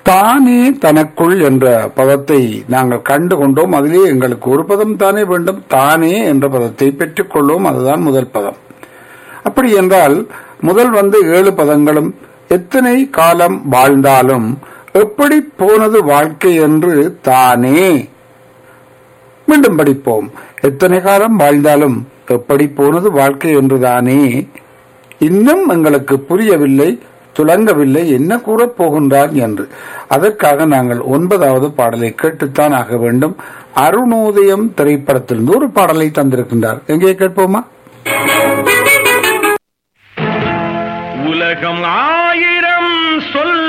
தானே தனக்குள் என்ற பதத்தை நாங்கள் கண்டு கொண்டோம் அதிலே எங்களுக்கு ஒரு பதம் தானே வேண்டும் தானே என்ற பதத்தை பெற்றுக் கொள்வோம் அதுதான் முதல் பதம் அப்படி என்றால் முதல் வந்து ஏழு பதங்களும் எத்தனை காலம் வாழ்ந்தாலும் எப்படி போனது வாழ்க்கை என்று தானே மீண்டும் படிப்போம் எத்தனை காலம் வாழ்ந்தாலும் எப்படி போனது வாழ்க்கை என்றுதானே இன்னும் எங்களுக்கு புரியவில்லை துலங்கவில்லை என்ன கூறப் போகின்றார் என்று அதற்காக நாங்கள் ஒன்பதாவது பாடலை கேட்டுத்தான் ஆக வேண்டும் அருணோதயம் திரைப்படத்திலிருந்து ஒரு பாடலை தந்திருக்கின்றார் எங்கே கேட்போமா உலகம் ஆயிரம் சொல்